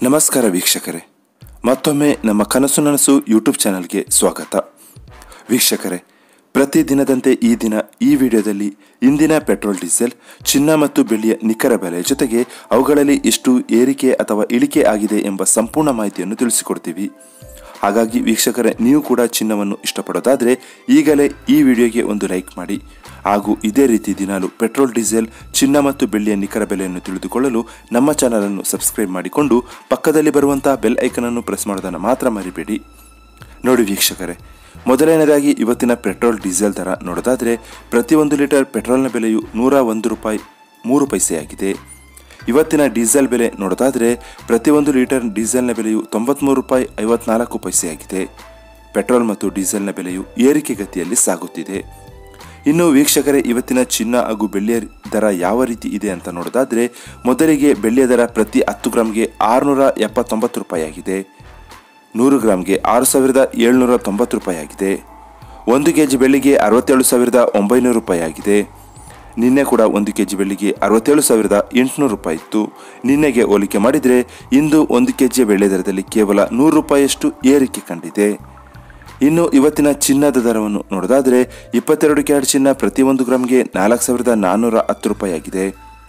ನಮಸ್ಕಾರ ವೀಕ್ಷಕರೇ ಮತ್ತೊಮ್ಮೆ ನಮ್ಮ ಕನಸು ನನಸು ಯೂಟ್ಯೂಬ್ ಚಾನಲ್ಗೆ ಸ್ವಾಗತ ವೀಕ್ಷಕರೇ ಪ್ರತಿ ದಿನದಂತೆ ಈ ದಿನ ಈ ವಿಡಿಯೋದಲ್ಲಿ ಇಂದಿನ ಪೆಟ್ರೋಲ್ ಡೀಸೆಲ್ ಚಿನ್ನ ಮತ್ತು ಬೆಳ್ಳಿಯ ನಿಖರ ಬೆಲೆ ಜೊತೆಗೆ ಅವುಗಳಲ್ಲಿ ಎಷ್ಟು ಏರಿಕೆ ಅಥವಾ ಇಳಿಕೆ ಆಗಿದೆ ಎಂಬ ಸಂಪೂರ್ಣ ಮಾಹಿತಿಯನ್ನು ತಿಳಿಸಿಕೊಡ್ತೀವಿ ಹಾಗಾಗಿ ವೀಕ್ಷಕರೇ ನೀವು ಕೂಡ ಚಿನ್ನವನ್ನು ಇಷ್ಟಪಡೋದಾದರೆ ಈಗಲೇ ಈ ವಿಡಿಯೋಗೆ ಒಂದು ಲೈಕ್ ಮಾಡಿ ಹಾಗೂ ಇದೇ ರೀತಿ ದಿನಾಲು ಪೆಟ್ರೋಲ್ ಡೀಸೆಲ್ ಚಿನ್ನ ಮತ್ತು ಬೆಳ್ಳಿಯ ನಿಖರ ಬೆಲೆಯನ್ನು ತಿಳಿದುಕೊಳ್ಳಲು ನಮ್ಮ ಚಾನಲನ್ನು ಸಬ್ಸ್ಕ್ರೈಬ್ ಮಾಡಿಕೊಂಡು ಪಕ್ಕದಲ್ಲಿ ಬರುವಂತಹ ಬೆಲ್ ಐಕನನ್ನು ಪ್ರೆಸ್ ಮಾಡೋದನ್ನು ಮಾತ್ರ ಮರಿಬೇಡಿ ನೋಡಿ ವೀಕ್ಷಕರೇ ಮೊದಲನೇದಾಗಿ ಇವತ್ತಿನ ಪೆಟ್ರೋಲ್ ಡೀಸೆಲ್ ದರ ನೋಡೋದಾದರೆ ಪ್ರತಿಯೊಂದು ಲೀಟರ್ ಪೆಟ್ರೋಲ್ನ ಬೆಲೆಯು ನೂರ ಒಂದು ರೂಪಾಯಿ ಮೂರು ಪೈಸೆಯಾಗಿದೆ ಇವತ್ತಿನ ಡೀಸೆಲ್ ಬೆಲೆ ನೋಡೋದಾದರೆ ಪ್ರತಿಯೊಂದು ಲೀಟರ್ ಡೀಸೆಲ್ನ ಬೆಲೆಯು ತೊಂಬತ್ಮೂರು ರೂಪಾಯಿ ಐವತ್ನಾಲ್ಕು ಪೈಸೆಯಾಗಿದೆ ಪೆಟ್ರೋಲ್ ಮತ್ತು ಡೀಸೆಲ್ನ ಬೆಲೆಯು ಏರಿಕೆ ಗತಿಯಲ್ಲಿ ಸಾಗುತ್ತಿದೆ ಇನ್ನು ವೀಕ್ಷಕರೇ ಇವತ್ತಿನ ಚಿನ್ನ ಹಾಗೂ ಬೆಳ್ಳಿಯ ದರ ಯಾವ ರೀತಿ ಇದೆ ಅಂತ ನೋಡೋದಾದರೆ ಮೊದಲಿಗೆ ಬೆಳ್ಳಿಯ ದರ ಪ್ರತಿ ಹತ್ತು ಗ್ರಾಮ್ಗೆ ಆರುನೂರ ಎಪ್ಪತ್ತೊಂಬತ್ತು ರೂಪಾಯಿ ಆಗಿದೆ ನೂರು ಗ್ರಾಮ್ಗೆ ಆರು ಸಾವಿರದ ಏಳ್ನೂರ ತೊಂಬತ್ತು ರೂಪಾಯಿ ಆಗಿದೆ ಒಂದು ಕೆ ಜಿ ಬೆಳ್ಳಿಗೆ ಅರವತ್ತೇಳು ಸಾವಿರದ ಒಂಬೈನೂರು ರೂಪಾಯಿ ಆಗಿದೆ ನಿನ್ನೆ ಕೂಡ ಒಂದು ಕೆ ಜಿ ಬೆಳ್ಳಿಗೆ ಅರವತ್ತೇಳು ಸಾವಿರದ ಎಂಟುನೂರು ರೂಪಾಯಿ ಇತ್ತು ನಿನ್ನೆಗೆ ಹೋಲಿಕೆ ಮಾಡಿದರೆ ಇಂದು ಒಂದು ಕೆ ಜಿಯ ಬೆಳ್ಳಿ ದರದಲ್ಲಿ ಕೇವಲ ನೂರು ರೂಪಾಯಿಯಷ್ಟು ಏರಿಕೆ ಕಂಡಿದೆ ಇನ್ನು ಇವತ್ತಿನ ಚಿನ್ನದ ದರವನ್ನು ನೋಡೋದಾದರೆ ಇಪ್ಪತ್ತೆರಡು ಕ್ಯಾರೆಟ್ ಚಿನ್ನ ಪ್ರತಿ ಒಂದು ಗ್ರಾಮ್ಗೆ ನಾಲ್ಕು ಸಾವಿರದ ನಾನ್ನೂರ ಹತ್ತು ರೂಪಾಯಿ ಆಗಿದೆ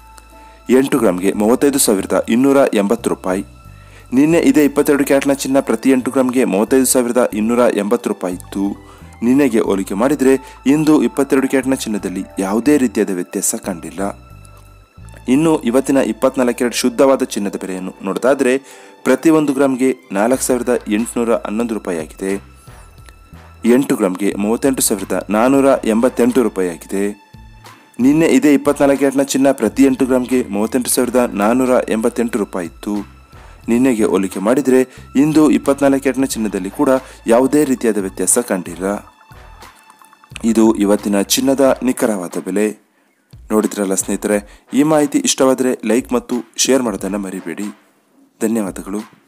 ಎಂಟು ಗ್ರಾಮ್ಗೆ ಮೂವತ್ತೈದು ಸಾವಿರದ ಇನ್ನೂರ ಎಂಬತ್ತು ರೂಪಾಯಿ ನಿನ್ನೆ ಇದೇ ಇಪ್ಪತ್ತೆರಡು ಕ್ಯಾರೆಟ್ನ ಚಿನ್ನ ಪ್ರತಿ ಎಂಟು ಗ್ರಾಮ್ಗೆ ಮೂವತ್ತೈದು ಸಾವಿರದ ಇನ್ನೂರ ಎಂಬತ್ತು ರೂಪಾಯಿ ಇತ್ತು ನಿನ್ನೆಗೆ ಹೋಲಿಕೆ ಮಾಡಿದರೆ ಇಂದು ಇಪ್ಪತ್ತೆರಡು ಕ್ಯಾರೆಟ್ನ ಚಿನ್ನದಲ್ಲಿ ಯಾವುದೇ ರೀತಿಯಾದ ವ್ಯತ್ಯಾಸ ಕಂಡಿಲ್ಲ ಇನ್ನು ಇವತ್ತಿನ ಇಪ್ಪತ್ನಾಲ್ಕು ಕ್ಯಾರೆಟ್ ಶುದ್ಧವಾದ ಚಿನ್ನದ ಬೆಲೆಯನ್ನು ನೋಡೋದಾದರೆ ಪ್ರತಿ ಒಂದು ಗ್ರಾಮ್ಗೆ ನಾಲ್ಕು ಸಾವಿರದ ಎಂಟುನೂರ ಹನ್ನೊಂದು ರೂಪಾಯಿ ಆಗಿದೆ ಎಂಟು ಗ್ರಾಮ್ಗೆ ಮೂವತ್ತೆಂಟು ಸಾವಿರದ ನಾನ್ನೂರ ಎಂಬತ್ತೆಂಟು ರೂಪಾಯಿ ಆಗಿದೆ ನಿನ್ನೆ ಇದೇ ಇಪ್ಪತ್ನಾಲ್ಕು ಕ್ಯಾರೆಟ್ನ ಚಿನ್ನ ಪ್ರತಿ ಎಂಟು ಗ್ರಾಮ್ಗೆ ಮೂವತ್ತೆಂಟು ಸಾವಿರದ ನಾನ್ನೂರ ಎಂಬತ್ತೆಂಟು ರೂಪಾಯಿ ಇತ್ತು ನಿನ್ನೆಗೆ ಹೋಲಿಕೆ ಮಾಡಿದರೆ ಇಂದು ಇಪ್ಪತ್ನಾಲ್ಕು ಕ್ಯಾರೆಟ್ನ ಚಿನ್ನದಲ್ಲಿ ಕೂಡ ಯಾವುದೇ ರೀತಿಯಾದ ವ್ಯತ್ಯಾಸ ಕಂಡಿಲ್ಲ ಇದು ಇವತ್ತಿನ ಚಿನ್ನದ ನಿಖರವಾದ ಬೆಲೆ ನೋಡಿದ್ರಲ್ಲ ಸ್ನೇಹಿತರೆ ಈ ಮಾಹಿತಿ ಇಷ್ಟವಾದರೆ ಲೈಕ್ ಮತ್ತು ಶೇರ್ ಮಾಡೋದನ್ನು ಮರಿಬೇಡಿ ಧನ್ಯವಾದಗಳು